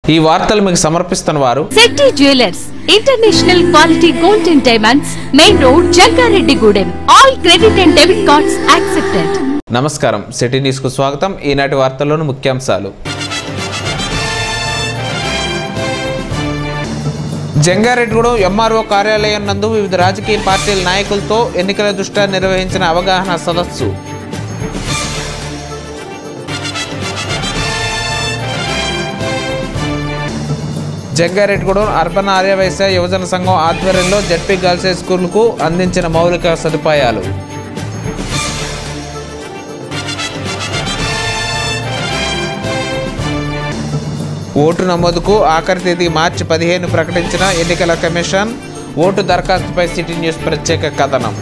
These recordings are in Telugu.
ఈ వార్తలు మీకు సమర్పిస్తున్న వారు Shetty jewellers international quality gold and diamonds main road Jangareddygudem all credit and debit cards accepted నమస్కారం సిటీ న్యూస్కు స్వాగతం ఈనాటి వార్తల్లోని ముఖ్యాంశాలు జంగారెడ్డిగూడెం ఎంఆర్ఓ కార్యాలయం నందు వివిధ రాజకీయ పార్టీల నాయకులతో ఎన్నికల దృష్ట్యా నిర్వహించిన అవగాహన సదస్సు జంగారెడ్డిగూడెం అర్బన్ ఆర్యవైశ్య యువజన సంఘం ఆధ్వర్యంలో జడ్పీ గర్ల్స్ హై స్కూల్కు అందించిన మౌలిక సదుపాయాలు ఓటు నమోదుకు ఆఖరి తేదీ మార్చి పదిహేను ప్రకటించిన ఎన్నికల కమిషన్ ఓటు దరఖాస్తుపై సిటీ న్యూస్ ప్రత్యేక కథనం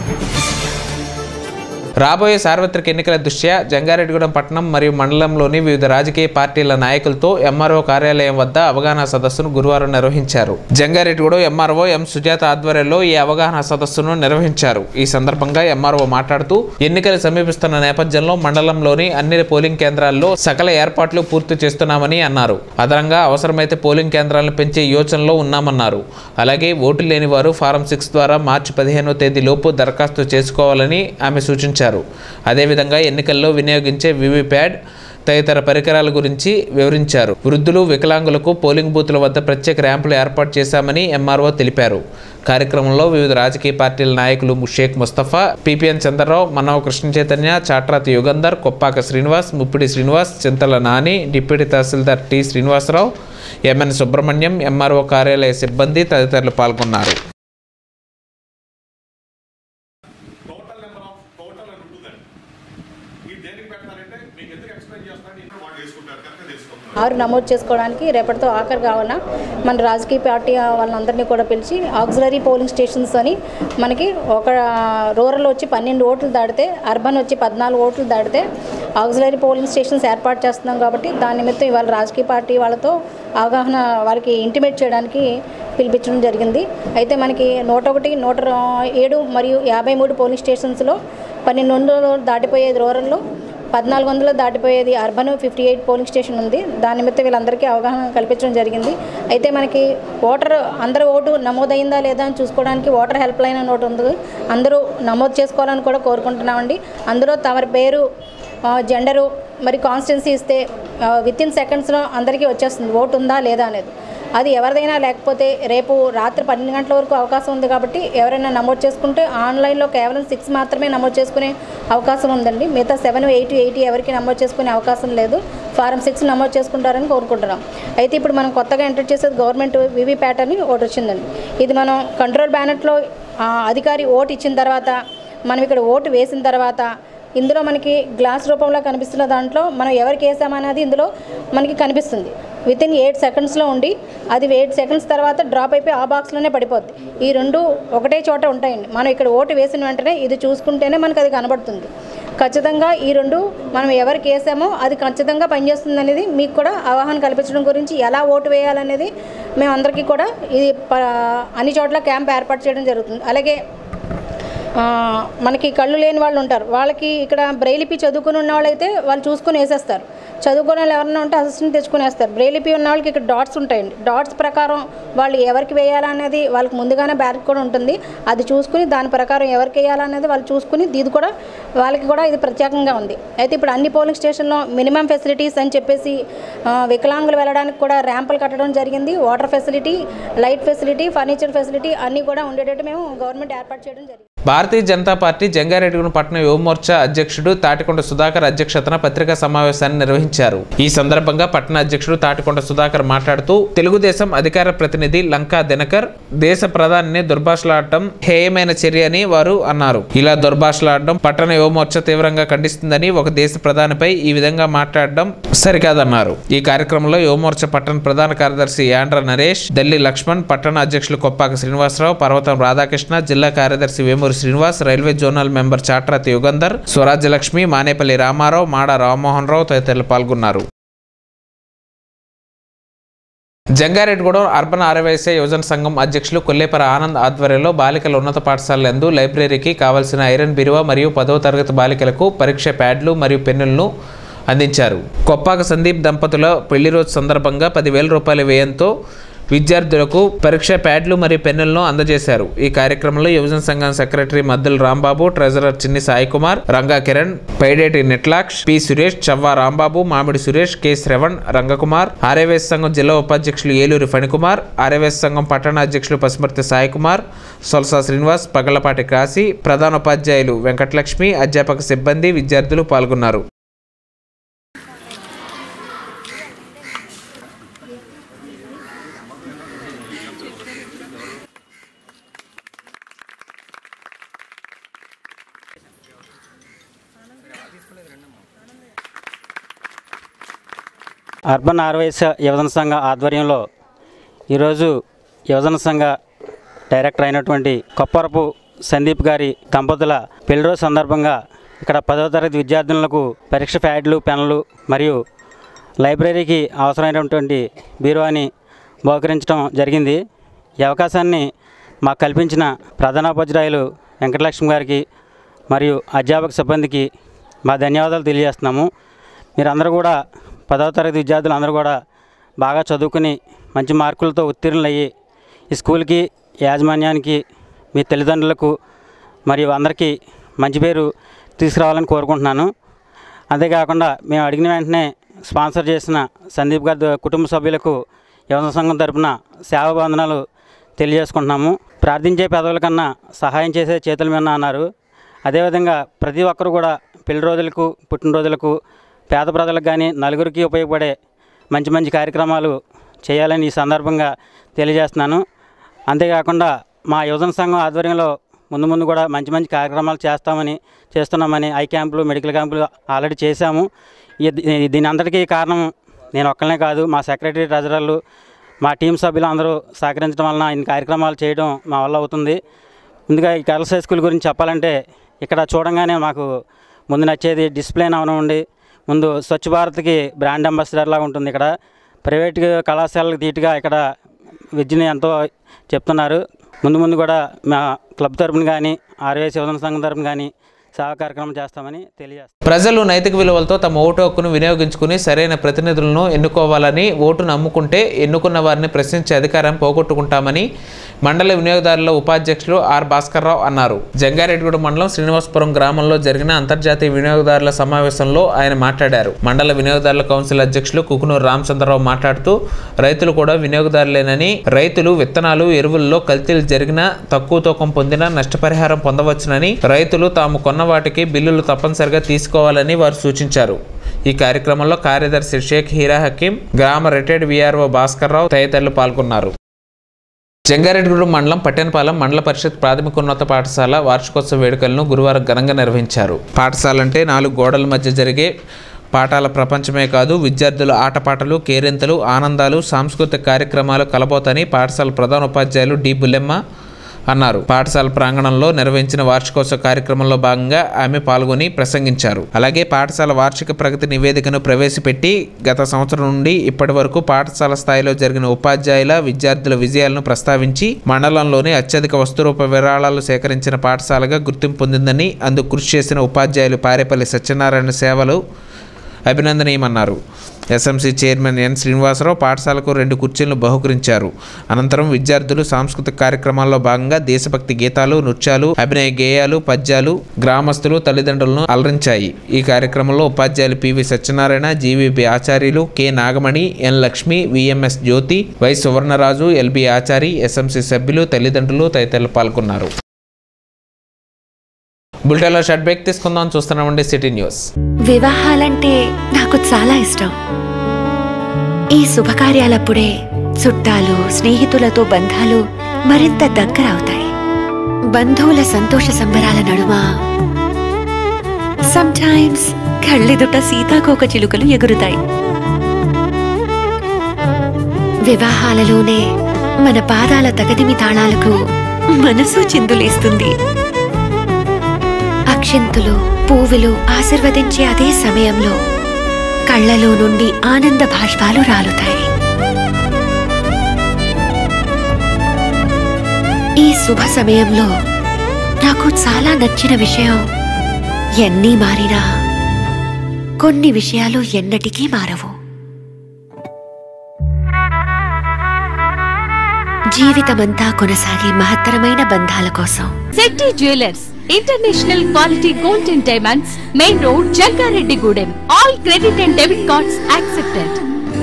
రాబోయే సార్వత్రిక ఎన్నికల దృష్ట్యా జంగారెడ్డిగూడెం పట్టణం మరియు మండలంలోని వివిధ రాజకీయ పార్టీల నాయకులతో ఎంఆర్ఓ కార్యాలయం వద్ద అవగాహన సదస్సును గురువారం నిర్వహించారు జంగారెడ్డిగూడెం ఎంఆర్ఓ ఎం సుజాత ఆధ్వర్యంలో ఈ అవగాహన సదస్సును నిర్వహించారు ఈ సందర్భంగా ఎంఆర్ఓ మాట్లాడుతూ ఎన్నికలు సమీపిస్తున్న నేపథ్యంలో మండలంలోని అన్ని పోలింగ్ కేంద్రాల్లో సకల ఏర్పాట్లు పూర్తి చేస్తున్నామని అన్నారు అదనంగా అవసరమైతే పోలింగ్ కేంద్రాలను పెంచే యోచనలో ఉన్నామన్నారు అలాగే ఓటు లేని వారు ఫారం సిక్స్ ద్వారా మార్చి పదిహేనో తేదీ లోపు దరఖాస్తు చేసుకోవాలని ఆమె సూచించారు అదేవిధంగా ఎన్నికల్లో వినియోగించే వివిప్యాడ్ తదితర పరికరాల గురించి వివరించారు వృద్ధులు వికలాంగులకు పోలింగ్ బూత్ల వద్ద ప్రత్యేక ర్యాంపులు ఏర్పాటు చేశామని ఎంఆర్ఓ తెలిపారు కార్యక్రమంలో వివిధ రాజకీయ పార్టీల నాయకులు Sheikh Mustafa PPN Chandrarao Manava Krishna Chaitanya Chatrathi Yugandhar Koppaka Srinivas Muppidi Srinivas Chintala Nani deputy tahsildar T Srinivasarao MN Subrahmanyam MRO కార్యాలయ సిబ్బంది తదితరులు పాల్గొన్నారు టోటల్ నెంబర్ ఆఫ్ టోటల్ అని ఉంటుందండి మీరు దేనికి పెడతారంటే మీకు ఎందుకు ఎక్స్ప్లెయిన్ చేస్తారని వాళ్ళు వేసుకుంటారు కనుక తెలుసుకుంటారు ఆరు నమోదు చేసుకోవడానికి రేపటితో ఆఖరి కావాలన్నా మన రాజకీయ పార్టీ వాళ్ళందరినీ కూడా పిలిచి ఆక్సిలరీ పోలింగ్ స్టేషన్స్ అని మనకి ఒక రూరల్ వచ్చి పన్నెండు ఓట్లు దాటితే అర్బన్ వచ్చి పద్నాలుగు ఓట్లు దాటితే ఆక్సిలరీ పోలింగ్ స్టేషన్స్ ఏర్పాటు చేస్తున్నాం కాబట్టి దాని నిమిత్తం ఇవాళ రాజకీయ పార్టీ వాళ్ళతో అవగాహన వారికి ఇంటిమేట్ చేయడానికి పిలిపించడం జరిగింది అయితే మనకి నూట ఒకటి నూట ఏడు మరియు యాభై మూడు పోలింగ్ స్టేషన్స్లో పన్నెండు వందలు దాటిపోయేది రూరల్లో పద్నాలుగు వందలు దాటిపోయేది urban fifty eight polling station ఉంది దాని నిమిత్తం వీళ్ళందరికీ అవగాహన కల్పించడం జరిగింది అయితే మనకి ఓటర్ అందరూ ఓటు నమోదైందా లేదా అని చూసుకోవడానికి ఓటర్ హెల్ప్ లైన్ అని ఒకటి ఉంది అందరూ నమోదు చేసుకోవాలని కూడా కోరుకుంటున్నామండి అందులో తమరి పేరు ఆ, జెండరు మరి కాన్స్టిట్యున్సీ ఇస్తే విత్ ఇన్ సెకండ్స్లో అందరికీ వచ్చేస్తుంది ఓటు ఉందా లేదా అనేది అది ఎవరిదైనా లేకపోతే రేపు రాత్రి పన్నెండు గంటల వరకు అవకాశం ఉంది కాబట్టి ఎవరైనా నమోదు చేసుకుంటే ఆన్లైన్లో కేవలం సిక్స్ మాత్రమే నమోదు చేసుకునే అవకాశం ఉందండి మిగతా సెవెన్ ఎయిట్ ఎయిటీ ఎవరికి నమోదు చేసుకునే అవకాశం లేదు ఫారం సిక్స్ నమోదు చేసుకుంటారని కోరుకుంటున్నాం అయితే ఇప్పుడు మనం కొత్తగా ఎంటర్ చేసేది గవర్నమెంట్ వివిప్యాట్ అని ఒకటి వచ్చిందండి ఇది మనం కంట్రోల్ బ్యానెట్లో అధికారి ఓటు ఇచ్చిన తర్వాత మనం ఇక్కడ ఓటు వేసిన తర్వాత ఇందులో మనకి గ్లాస్ రూపంలో కనిపిస్తున్న దాంట్లో మనం ఎవరికి వేసామనేది ఇందులో మనకి కనిపిస్తుంది విత్ ఇన్ ఎయిట్ సెకండ్స్లో ఉండి అది ఎయిట్ సెకండ్స్ తర్వాత డ్రాప్ అయిపోయి ఆ బాక్స్లోనే పడిపోద్ది ఈ రెండు ఒకటే చోట ఉంటాయండి మనం ఇక్కడ ఓటు వేసిన వెంటనే ఇది చూసుకుంటేనే మనకు అది కనబడుతుంది ఖచ్చితంగా ఈ రెండు మనం ఎవరికి వేసామో అది ఖచ్చితంగా పనిచేస్తుంది అనేది మీకు కూడా అవగాహన కల్పించడం గురించి ఎలా ఓటు వేయాలనేది మేమందరికీ కూడా ఇది ప- అన్ని చోట్ల క్యాంప్ ఏర్పాటు చేయడం జరుగుతుంది అలాగే ఆ, మనకి కళ్ళు లేని వాళ్ళు ఉంటారు వాళ్ళకి ఇక్కడ బ్రెయిలిపి చదువుకుని ఉన్న వాళ్ళైతే వాళ్ళు చూసుకొని వేసేస్తారు చదువుకునే వాళ్ళు ఎవరైనా ఉంటే అసిస్టెంట్ తెచ్చుకొని వేస్తారు బ్రెయిలిపి ఉన్న వాళ్ళకి ఇక్కడ డాట్స్ ఉంటాయండి డాట్స్ ప్రకారం వాళ్ళు ఎవరికి వేయాలనేది వాళ్ళకి ముందుగానే బ్యాగ్ కూడా ఉంటుంది అది చూసుకుని దాని ప్రకారం ఎవరికి వేయాలనేది వాళ్ళు చూసుకుని ఇది కూడా వాళ్ళకి కూడా ఇది ప్రత్యేకంగా ఉంది అయితే ఇప్పుడు అన్ని పోలింగ్ స్టేషన్లో మినిమం ఫెసిలిటీస్ అని చెప్పేసి ఆ, వికలాంగులు వెళ్ళడానికి కూడా ర్యాంపులు కట్టడం జరిగింది water facility light facility furniture facility అన్నీ కూడా ఉండేటట్టు మేము గవర్నమెంట్ ఏర్పాటు చేయడం జరిగింది భారతీయ జనతా పార్టీ జంగారెడ్డిగూడెం పట్టణ యువమోర్చా అధ్యక్షుడు తాటికొండ సుధాకర్ అధ్యక్షతన పత్రికా సమావేశాన్ని నిర్వహించారు ఈ సందర్భంగా పట్టణ అధ్యక్షుడు తాటికొండ సుధాకర్ మాట్లాడుతూ తెలుగుదేశం అధికార ప్రతినిధి లంకా దినకర్ దేశ ప్రధానిని దుర్భాషలాడటం హేయమైన చర్య అని వారు అన్నారు ఇలా దుర్భాషలాడడం పట్టణ యువమోర్చా తీవ్రంగా ఖండిస్తుందని ఒక దేశ ప్రధానిపై ఈ విధంగా మాట్లాడడం సరికాదన్నారు ఈ కార్యక్రమంలో యువమోర్చా పట్టణ ప్రధాన కార్యదర్శి యాండ్ర నరేష్ దల్లి లక్ష్మణ్ పట్టణ అధ్యక్షులు కొప్పాక శ్రీనివాసరావు పర్వతం రాధాకృష్ణ జిల్లా కార్యదర్శి Vemuri Srinivas railway zonal member Chatrathi Yugandhar Swarajyalakshmi Manepalli Ramarao Mada Rammohan Rao తదితరులు పాల్గొన్నారు జంగారెడ్డిగూడెం అర్బన్ ఆర్యవైశ్య యువజన సంఘం అధ్యక్షులు కొల్లేపర ఆనంద్ ఆధ్వర్యంలో బాలికల ఉన్నత పాఠశాల యందు లైబ్రరీకి కావలసిన ఐరన్ బిరువ మరియు పదవ తరగతి బాలికలకు పరీక్ష ప్యాడ్లు మరియు పెన్నులను అందించారు కొప్పాక సందీప్ దంపతుల పెళ్లి రోజు సందర్భంగా పదివేల రూపాయల వ్యయంతో విద్యార్థులకు పరీక్ష ప్యాడ్లు మరియు పెన్నులను అందజేశారు ఈ కార్యక్రమంలో యువజన సంఘం సెక్రటరీ మద్దుల రాంబాబు ట్రెజరర్ చిన్ని సాయి కుమార్ రంగా కిరణ్ పైడేటి నెట్లాక్ష్ పి సురేష్ చవ్వా రాంబాబు మామిడి సురేష్ కె శ్రవణ్ రంగకుమార్ ఆర్యవేశ సంఘం జిల్లా ఉపాధ్యక్షులు ఏలూరి ఫణికుమార్ ఆర్యవేశ సంఘం పట్టణ అధ్యక్షులు పసుమర్తి సాయి కుమార్ సొల్సా శ్రీనివాస్ పగలపాటి కాశీ ప్రధాన ఉపాధ్యాయులు వెంకటలక్ష్మి అధ్యాపక సిబ్బంది విద్యార్థులు పాల్గొన్నారు అర్బన్ ఆర్వైస్ యువజన సంఘ ఆధ్వర్యంలో ఈరోజు యువజన సంఘ డైరెక్టర్ అయినటువంటి కొప్పరపు సందీప్ గారి దంపతుల పెళ్లి రోజు సందర్భంగా ఇక్కడ పదవ తరగతి విద్యార్థులకు పరీక్ష ప్యాడ్లు పెన్నులు మరియు లైబ్రరీకి అవసరమైనటువంటి బీరువాని బహుకరించడం జరిగింది ఈ అవకాశాన్ని మాకు కల్పించిన ప్రధానోపాధ్యాయులు వెంకటలక్ష్మి గారికి మరియు అధ్యాపక సిబ్బందికి మా ధన్యవాదాలు తెలియజేస్తున్నాము మీరందరూ కూడా పదవ తరగతి విద్యార్థులు అందరూ కూడా బాగా చదువుకుని మంచి మార్కులతో ఉత్తీర్ణులయ్యి ఈ స్కూల్కి యాజమాన్యానికి మీ తల్లిదండ్రులకు మరియు అందరికీ మంచి పేరు తీసుకురావాలని కోరుకుంటున్నాను అంతేకాకుండా మేము అడిగిన వెంటనే స్పాన్సర్ చేసిన సందీప్ గారి కుటుంబ సభ్యులకు యువన సంఘం తరపున సేవా బంధనాలు తెలియజేసుకుంటున్నాము ప్రార్థించే పెదవుల కన్నా సహాయం చేసే చేతుల మీద అన్నారు అదేవిధంగా ప్రతి ఒక్కరు కూడా పెళ్లి రోజులకు పుట్టినరోజులకు పేద ప్రజలకు కానీ నలుగురికి ఉపయోగపడే మంచి మంచి కార్యక్రమాలు చేయాలని ఈ సందర్భంగా తెలియజేస్తున్నాను అంతేకాకుండా మా యువజన సంఘం ఆధ్వర్యంలో ముందు ముందు కూడా మంచి మంచి కార్యక్రమాలు చేస్తామని చేస్తున్నామని ఐ క్యాంపులు మెడికల్ క్యాంపులు ఆల్రెడీ చేశాము ఈ- దీని అందరికీ కారణం నేను ఒక్కనే కాదు మా సెక్రటరీ ట్రెజరర్లు మా టీం సభ్యులు అందరూ సహకరించడం వలన ఇన్ని కార్యక్రమాలు చేయడం మా వల్ల అవుతుంది ముందుగా ఈ గర్ల్స్ హై స్కూల్ గురించి చెప్పాలంటే ఇక్కడ చూడంగానే మాకు ముందు నచ్చేది డిస్ప్లే అవనండి ముందు స్వచ్ఛ భారత్కి బ్రాండ్ అంబాసిడర్ లాగా ఉంటుంది ఇక్కడ ప్రైవేట్ కళాశాలకు ధీటుగా ఇక్కడ విద్యని ఎంతో చెప్తున్నారు ముందు ముందు కూడా మా క్లబ్ తరపున కానీ ఆర్వై శివజన సంఘం తరపున కానీ సేవా కార్యక్రమం చేస్తామని తెలియజేస్తాం ప్రజలు నైతిక విలువలతో తమ ఓటు హక్కును వినియోగించుకుని సరైన ప్రతినిధులను ఎన్నుకోవాలని ఓటును అమ్ముకుంటే ఎన్నుకున్న వారిని ప్రశ్నించే అధికారం పోగొట్టుకుంటామని మండల వినియోగదారుల ఉపాధ్యక్షులు ఆర్ భాస్కర్రావు అన్నారు జంగారెడ్డిగూడ మండలం శ్రీనివాసపురం గ్రామంలో జరిగిన అంతర్జాతీయ వినియోగదారుల సమావేశంలో ఆయన మాట్లాడారు మండల వినియోగదారుల కౌన్సిల్ అధ్యక్షులు కుకునూరు రామచంద్రరావు మాట్లాడుతూ రైతులు కూడా వినియోగదారులేనని రైతులు విత్తనాలు ఎరువుల్లో కల్తీలు జరిగినా తక్కువ తూకం పొందినా నష్టపరిహారం పొందవచ్చునని రైతులు తాము కొన్న వాటికి బిల్లులు తప్పనిసరిగా తీసుకోవాలని వారు సూచించారు ఈ కార్యక్రమంలో కార్యదర్శి షేక్ హీరా హకీం గ్రామ రిటైర్డ్ విఆర్ఓ భాస్కర్ రావు తదితరులు పాల్గొన్నారు జంగారెడ్డిగూడెం మండలం పట్టెనపాలెం మండల పరిషత్ ప్రాథమికోన్నత పాఠశాల వార్షికోత్సవ వేడుకలను గురువారం ఘనంగా నిర్వహించారు పాఠశాల అంటే నాలుగు గోడల మధ్య జరిగే పాఠాల ప్రపంచమే కాదు విద్యార్థుల ఆటపాటలు కేరింతలు ఆనందాలు సాంస్కృతిక కార్యక్రమాలు కలబోతని పాఠశాల ప్రధాన ఉపాధ్యాయులు డి బుల్లెమ్మ అన్నారు పాఠశాల ప్రాంగణంలో నిర్వహించిన వార్షికోత్సవ కార్యక్రమంలో భాగంగా ఆమె పాల్గొని ప్రసంగించారు అలాగే పాఠశాల వార్షిక ప్రగతి నివేదికను ప్రవేశపెట్టి గత సంవత్సరం నుండి ఇప్పటి వరకు పాఠశాల స్థాయిలో జరిగిన ఉపాధ్యాయుల విద్యార్థుల విజయాలను ప్రస్తావించి మండలంలోని అత్యధిక వస్తురూప విరాళాలు సేకరించిన పాఠశాలగా గుర్తింపు పొందిందని అందుకు కృషి చేసిన ఉపాధ్యాయులు పారేపల్లి సత్యనారాయణ సేవలు అభినందనీయమన్నారు ఎస్ఎంసీ చైర్మన్ ఎన్ శ్రీనివాసరావు పాఠశాలకు రెండు కుర్చీలను బహుకరించారు అనంతరం విద్యార్థులు సాంస్కృతిక కార్యక్రమాల్లో భాగంగా దేశభక్తి గీతాలు నృత్యాలు అభినయ గేయాలు పద్యాలు గ్రామస్తులు తల్లిదండ్రులను అలరించాయి ఈ కార్యక్రమంలో ఉపాధ్యాయులు PV Satyanarayana GVB Acharyulu K Nagamani N Lakshmi VMS Jyothi Y Suvarnaraju LB Achari SMC సభ్యులు తల్లిదండ్రులు తదితరులు పాల్గొన్నారు బులెటిన్లో షర్ట్ బ్రేక్ తీసుకుందాం చూస్తున్నామండి సిటీ న్యూస్ వివాహాలంటే నాకు చాలా ఇష్టం ఈ శుభకార్యాలప్పుడే చుట్టాలు స్నేహితులతో బంధాలు మరింత దగ్గరవుతాయి బంధువుల సంతోష సంబరాల నడుమ సమ్టైమ్స్ కళ్ళెదుట సీతాకోక చిలుకలు ఎగురుతాయి వివాహాలలోనే మన పాదాల తగదిమి తాళాలకు మనసు చిందులేస్తుంది అక్షింతులు పువ్వులు ఆశీర్వదించే అదే సమయంలో కళ్ళలో నుండి ఆనంద భాష్పాలు రాలుతాయి ఈ శుభ సమయంలో నాకు చాలా నచ్చిన విషయం ఎన్ని మారినా కొన్ని విషయాలు ఎన్నటికీ మారవు జీవితమంతా కొనసాగే మహత్తరమైన బంధాల కోసం Shetty jewellers international quality gold and diamonds main road Jangareddygudem all credit and debit cards accepted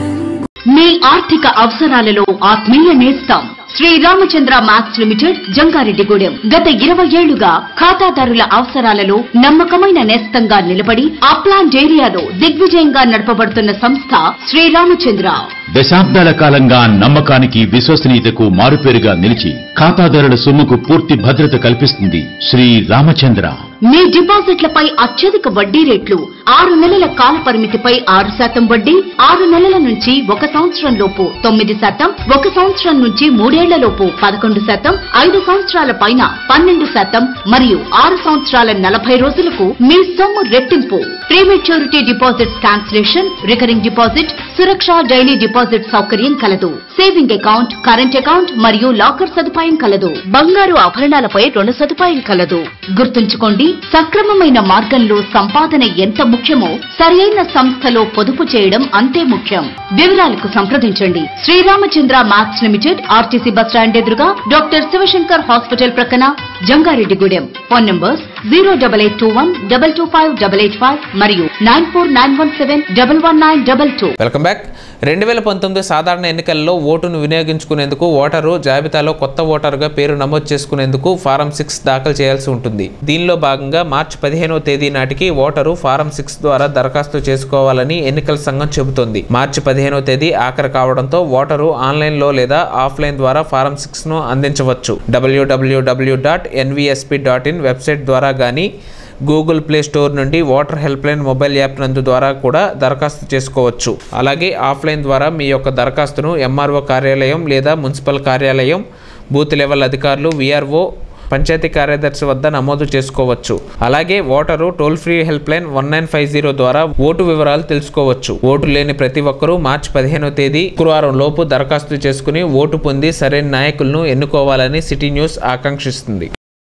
మీ ఆర్థిక అవసరాలలో ఆత్మీయ నేస్తం శ్రీ రామచంద్ర మ్యాక్స్ లిమిటెడ్ జంగారెడ్డిగూడెం గత ఇరవై ఏళ్లుగా ఖాతాదారుల అవసరాలలో నమ్మకమైన నేస్తంగా నిలబడి అప్లాంట్ ఏరియాలో దిగ్విజయంగా నడపబడుతున్న సంస్థ శ్రీ రామచంద్ర దశాబ్దాల కాలంగా నమ్మకానికి విశ్వసనీయతకు మారుపేరుగా నిలిచి ఖాతాదారుల సొమ్ముకు పూర్తి భద్రత కల్పిస్తుంది శ్రీ రామచంద్ర మీ డిపాజిట్లపై అత్యధిక వడ్డీ రేట్లు ఆరు నెలల కాల పరిమితిపై ఆరు శాతం వడ్డీ ఆరు నెలల నుంచి ఒక సంవత్సరం లోపు తొమ్మిది శాతం ఒక సంవత్సరం నుంచి మూడేళ్ల లోపు పదకొండు శాతం ఐదు సంవత్సరాల పైన పన్నెండు శాతం మరియు ఆరు సంవత్సరాల నలభై రోజులకు మీ సొమ్ము రెట్టింపు prematurity deposit cancellation recurring deposit సురక్ష డైలీ డిపాజిట్ సౌకర్యం కలదు సేవింగ్ అకౌంట్ కరెంట్ అకౌంట్ మరియు లాకర్ సదుపాయం కలదు బంగారు ఆభరణాలపై రుణ సదుపాయం కలదు గుర్తుంచుకోండి సక్రమమైన మార్గంలో సంపాదన ఎంత ముఖ్యమో సరియైన సంస్థలో పొదుపు చేయడం అంతే ముఖ్యం వివరాలకు సంప్రదించండి Sriramachandra max limited RTC bus stand ఎదురుగా డాక్టర్ శివశంకర్ హాస్పిటల్ ప్రక్కన Jangareddygudem phone numbers zero double eight two one double two five double eight five మరియు nine four nine one seven double one nine double two welcome back రెండు వేల పంతొమ్మిది సాధారణ ఎన్నికల్లో ఓటును వినియోగించుకునేందుకు ఓటరు జాబితాలో కొత్త ఓటరుగా పేరు నమోదు చేసుకునేందుకు ఫారం సిక్స్ దాఖలు చేయాల్సి ఉంటుంది దీనిలో భాగంగా మార్చి పదిహేనవ తేదీ నాటికి ఓటరు ఫారం సిక్స్ ద్వారా దరఖాస్తు చేసుకోవాలని ఎన్నికల సంఘం చెబుతోంది మార్చి పదిహేనవ తేదీ ఆఖరి కావడంతో ఓటరు ఆన్లైన్లో లేదా ఆఫ్లైన్ ద్వారా ఫారం సిక్స్ ను అందించవచ్చు W W W dot NVSP dot in website ద్వారా కానీ గూగుల్ ప్లే స్టోర్ నుండి voter helpline mobile app నందు ద్వారా కూడా దరఖాస్తు చేసుకోవచ్చు అలాగే ఆఫ్లైన్ ద్వారా మీ యొక్క దరఖాస్తును ఎంఆర్ఓ కార్యాలయం లేదా మున్సిపల్ కార్యాలయం బూత్ లెవెల్ అధికారులు విఆర్ఓ పంచాయతీ కార్యదర్శి వద్ద నమోదు చేసుకోవచ్చు అలాగే voter toll free helpline one nine five zero ద్వారా ఓటు వివరాలు తెలుసుకోవచ్చు ఓటు లేని ప్రతి ఒక్కరూ మార్చి పదిహేనో తేదీ శుక్రవారం లోపు దరఖాస్తు చేసుకుని ఓటు పొంది సరైన నాయకులను ఎన్నుకోవాలని సిటీ న్యూస్ ఆకాంక్షిస్తుంది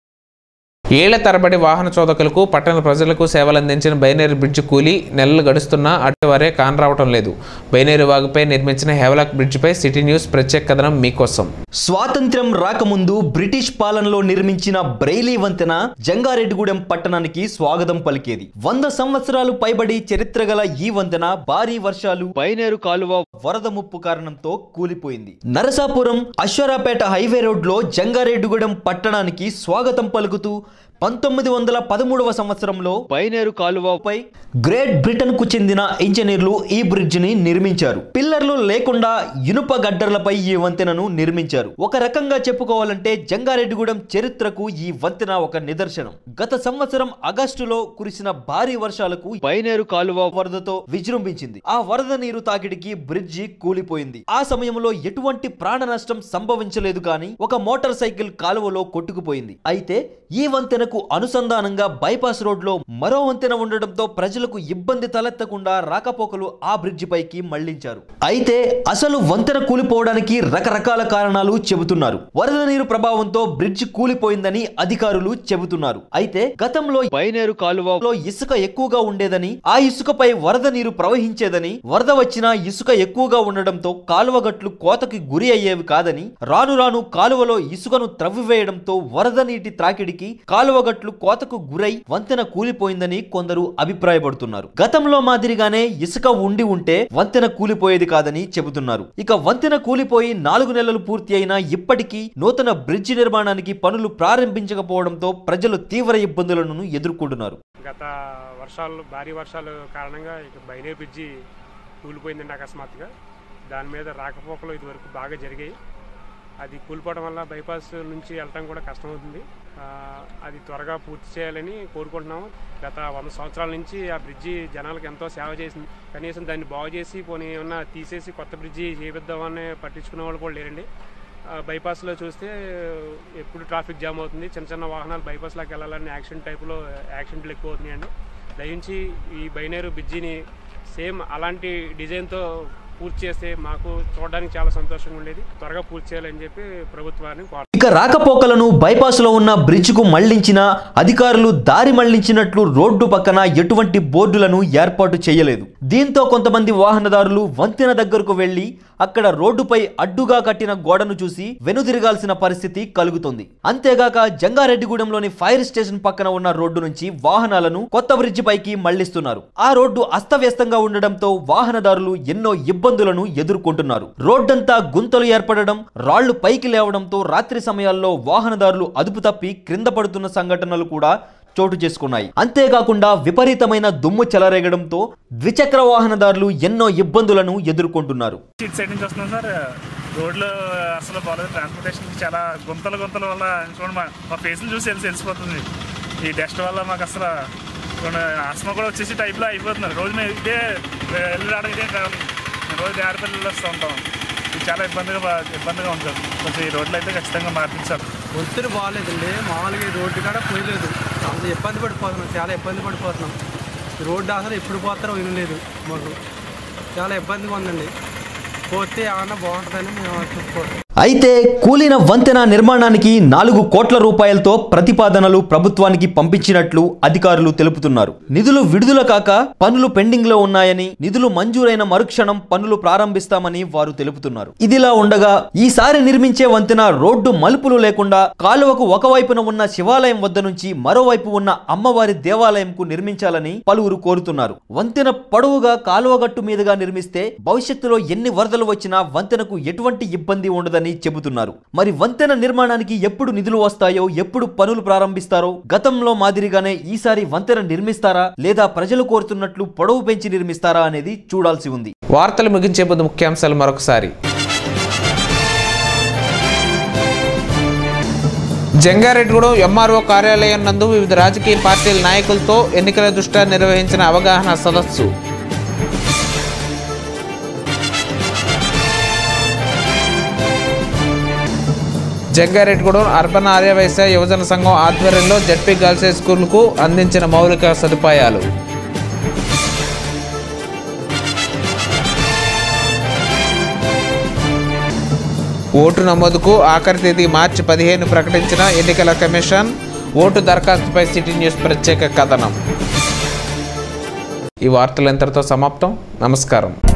ఏళ్ల తరబడి వాహన చోదకులకు పట్టణ ప్రజలకు సేవలందించిన బైనేరు బ్రిడ్జ్ కూలి నెలలు గడుస్తున్నా అటువారే కానరావటం లేదు బైనేరు వాగుపై నిర్మించిన హెవలాక్ బ్రిడ్జిపై సిటీ న్యూస్ ప్రత్యేక కథనం మీకోసం స్వాతంత్ర్యం రాకముందు బ్రిటిష్ పాలనలో నిర్మించిన బ్రెయిలీ వంతెన జంగారెడ్డిగూడెం పట్టణానికి స్వాగతం పలికేది వంద సంవత్సరాలు పైబడి చరిత్ర గల ఈ వంతెన భారీ వర్షాలు బైనేరు కాలువ వరద ముప్పు కారణంతో కూలిపోయింది నరసాపురం అశ్వరాపేట హైవే రోడ్లో జంగారెడ్డిగూడెం పట్టణానికి స్వాగతం పలుకుతూ పంతొమ్మిది వందల పదమూడవ సంవత్సరంలో బైనేరు కాలువపై గ్రేట్ బ్రిటన్ కు చెందిన ఇంజనీర్లు ఈ బ్రిడ్జ్ ని నిర్మించారు పిల్లర్లు లేకుండా ఇనుప గడ్డర్లపై ఈ వంతెనను నిర్మించారు ఒక రకంగా చెప్పుకోవాలంటే జంగారెడ్డిగూడెం చరిత్రకు ఈ వంతెన ఒక నిదర్శనం గత సంవత్సరం ఆగస్టులో కురిసిన భారీ వర్షాలకు బైనేరు కాలువ వరదతో విజృంభించింది ఆ వరద నీరు తాకిడికి బ్రిడ్జి కూలిపోయింది ఆ సమయంలో ఎటువంటి ప్రాణ నష్టం సంభవించలేదు కానీ ఒక మోటార్ సైకిల్ కాలువలో కొట్టుకుపోయింది అయితే ఈ వంతెనకు అనుసంధానంగా బైపాస్ రోడ్ లో మరో వంతెన ఉండడంతో ప్రజలకు ఇబ్బంది తలెత్తకుండా రాకపోకలు ఆ బ్రిడ్జి పైకి మళ్లించారు అయితే అసలు వంతెన కూలిపోవడానికి రకరకాల కారణాలు చెబుతున్నారు వరద నీరు ప్రభావంతో బ్రిడ్జ్ కూలిపోయిందని అధికారులు చెబుతున్నారు అయితే గతంలో బైనేరు కాలువలో ఇసుక ఎక్కువగా ఉండేదని ఆ ఇసుకపై వరద నీరు ప్రవహించేదని వరద వచ్చినా ఇసుక ఎక్కువగా ఉండడంతో కాలువ గట్లు కోతకి గురి అయ్యేవి కాదని రాను రాను కాలువలో ఇసుకను త్రవ్వివేయడంతో వరద నీటి త్రాకిడికి కాలువ గట్లు కోతకు గురై వంతెన కూలిపోయిందని కొందరు అభిప్రాయపడుతున్నారు గతంలో మాదిరిగానే ఇసుక ఉండి ఉంటే వంతెన కూలిపోయేది కాదని చెబుతున్నారు ఇక వంతెన కూలిపోయి నాలుగు నెలలు పూర్తి అయినా ఇప్పటికీ నూతన బ్రిడ్జి నిర్మాణానికి పనులు ప్రారంభించకపోవడంతో ప్రజలు తీవ్ర ఇబ్బందులను ఎదుర్కొంటున్నారు గత వర్షాలు భారీ వర్షాలు కారణంగా ఇక బైనే బ్రిడ్జి కూలిపోయిందండి అకస్మాత్తుగా దాని మీద రాకపోకలు ఇదివరకు బాగా జరిగాయి అది కూలిపోవడం వల్ల బైపాస్ నుంచి వెళ్ళటం కూడా కష్టమవుతుంది ఆ, అది త్వరగా పూర్తి చేయాలని కోరుకుంటున్నాము గత వంద సంవత్సరాల నుంచి ఆ బ్రిడ్జి జనాలకు ఎంతో సేవ చేసింది కనీసం దాన్ని బాగు చేసి పోనీ ఏమన్నా తీసేసి కొత్త బ్రిడ్జి చేపిద్దామని పట్టించుకునే వాళ్ళు కూడా లేరండి ఆ, బైపాస్లో చూస్తే ఎప్పుడు ట్రాఫిక్ జామ్ అవుతుంది చిన్న చిన్న వాహనాలు బైపాస్లోకి వెళ్ళాలని యాక్సిడెంట్ టైప్లో యాక్సిడెంట్లు ఎక్కువ అవుతున్నాయండి దయించి ఈ బైనేరు బ్రిడ్జిని సేమ్ అలాంటి డిజైన్తో పూర్తి చేస్తే మాకు చూడడానికి చాలా సంతోషంగా ఉండేది త్వరగా పూర్తి చేయాలని చెప్పి ప్రభుత్వాన్ని కోరు ఇక రాకపోకలను బైపాస్ లో ఉన్న బ్రిడ్జ్ కు మళ్లించిన అధికారులు దారి మళ్లించినట్లు రోడ్డు పక్కన ఎటువంటి బోర్డులను ఏర్పాటు చేయలేదు దీంతో కొంతమంది వాహనదారులు వంతెన దగ్గరకు వెళ్లి అక్కడ రోడ్డుపై అడ్డుగా కట్టిన గోడను చూసి వెనుదిరగాల్సిన పరిస్థితి కలుగుతుంది అంతేగాక జంగారెడ్డిగూడెంలోని ఫైర్ స్టేషన్ పక్కన ఉన్న రోడ్డు నుంచి వాహనాలను కొత్త బ్రిడ్జి పైకి మళ్లిస్తున్నారు ఆ రోడ్డు అస్తవ్యస్తంగా ఉండడంతో వాహనదారులు ఎన్నో ఇబ్బందులను ఎదుర్కొంటున్నారు రోడ్డంతా గుంతలు ఏర్పడడం రాళ్లు పైకి లేవడంతో రాత్రి సమయాల్లో వాహనదారులు అదుపు తప్పి క్రింద పడుతున్న సంఘటనలు కూడా చోటు చేసుకున్నాయి అంతేకాకుండా విపరీతమైన దుమ్ము చెలరేగడంతో ద్విచక్ర వాహనదారులు ఎన్నో ఇబ్బందులను ఎదుర్కొంటున్నారు ఇటు సైడ్ నుంచి వస్తున్నాం సార్ రోడ్లు అసలు బాగాలేదు ట్రాన్స్పోర్టేషన్ చాలా గుంతలు గుంతల వల్ల చూడండి మా మా ఫేస్లు చూసి తెలిసి తెలిసిపోతుంది ఈ డస్ట్ వల్ల మాకు అసలు చూడండి ఆస్మా కూడా వచ్చేసి టైప్లో అయిపోతున్నారు రోజు మేము ఇదే వెళ్ళి రావడం ఇదే ట్రావెలింగ్ మేము రోజు ఆడపిల్లలు వస్తూ ఉంటాం ఇది చాలా ఇబ్బందిగా బా- ఇబ్బందిగా ఉంది సార్ కొంచెం ఈ రోడ్లు అయితే ఖచ్చితంగా మార్పించాలి ఒత్తిడి బాగాలేదండి మామూలుగా ఈ రోడ్డు కూడా పోయలేదు అంత ఇబ్బంది పడిపోతున్నాం చాలా ఇబ్బంది పడిపోతున్నాం ఈ రోడ్డు అసలు ఎప్పుడు పోతారో వినలేదు మాకు చాలా ఇబ్బందిగా ఉందండి పోతే ఏమన్నా బాగుంటుందని మేము చెప్పుకోవడం అయితే కూలిన వంతెన నిర్మాణానికి నాలుగు కోట్ల రూపాయలతో ప్రతిపాదనలు ప్రభుత్వానికి పంపించినట్లు అధికారులు తెలుపుతున్నారు నిధులు విడుదల కాక పనులు పెండింగ్ లో ఉన్నాయని నిధులు మంజూరైన మరుక్షణం పనులు ప్రారంభిస్తామని వారు తెలుపుతున్నారు ఇదిలా ఉండగా ఈసారి నిర్మించే వంతెన రోడ్డు మలుపులు లేకుండా కాలువకు ఒకవైపున ఉన్న శివాలయం వద్ద నుంచి మరోవైపు ఉన్న అమ్మవారి దేవాలయంకు నిర్మించాలని పలువురు కోరుతున్నారు వంతెన పొడవుగా కాలువగట్టు మీదుగా నిర్మిస్తే భవిష్యత్తులో ఎన్ని వరదలు వచ్చినా వంతెనకు ఎటువంటి ఇబ్బంది ఉండదని చెబుతున్నారు మరి వంతెన నిర్మాణానికి ఎప్పుడు నిధులు వస్తాయో ఎప్పుడు పనులు ప్రారంభిస్తారో గతంలో మాదిరిగానే ఈసారి వంతెన నిర్మిస్తారా లేదా ప్రజలు కోరుతున్నట్లు పొడవు పెంచి నిర్మిస్తారా అనేది చూడాల్సి ఉంది వార్తలు ముగించే ముందు ముఖ్యాంశాలు మరొకసారి జంగారెడ్డిగూడెం ఎంఆర్ఓ కార్యాలయం నందు వివిధ రాజకీయ పార్టీల నాయకులతో ఎన్నికల దృష్ట్యా నిర్వహించిన అవగాహన సదస్సు జంగారెడ్డిగూడెం అర్బన్ ఆర్యవైశ్య యువజన సంఘం ఆధ్వర్యంలో జడ్పీ గర్ల్స్ హై స్కూల్కు అందించిన మౌలిక సదుపాయాలు ఓటు నమోదుకు ఆఖరి తేదీ మార్చి పదిహేను ప్రకటించిన ఎన్నికల కమిషన్ ఓటు దరఖాస్తుపై సిటీ న్యూస్ ప్రత్యేక కథనం ఈ వార్తలు ఎంతటితో సమాప్తం నమస్కారం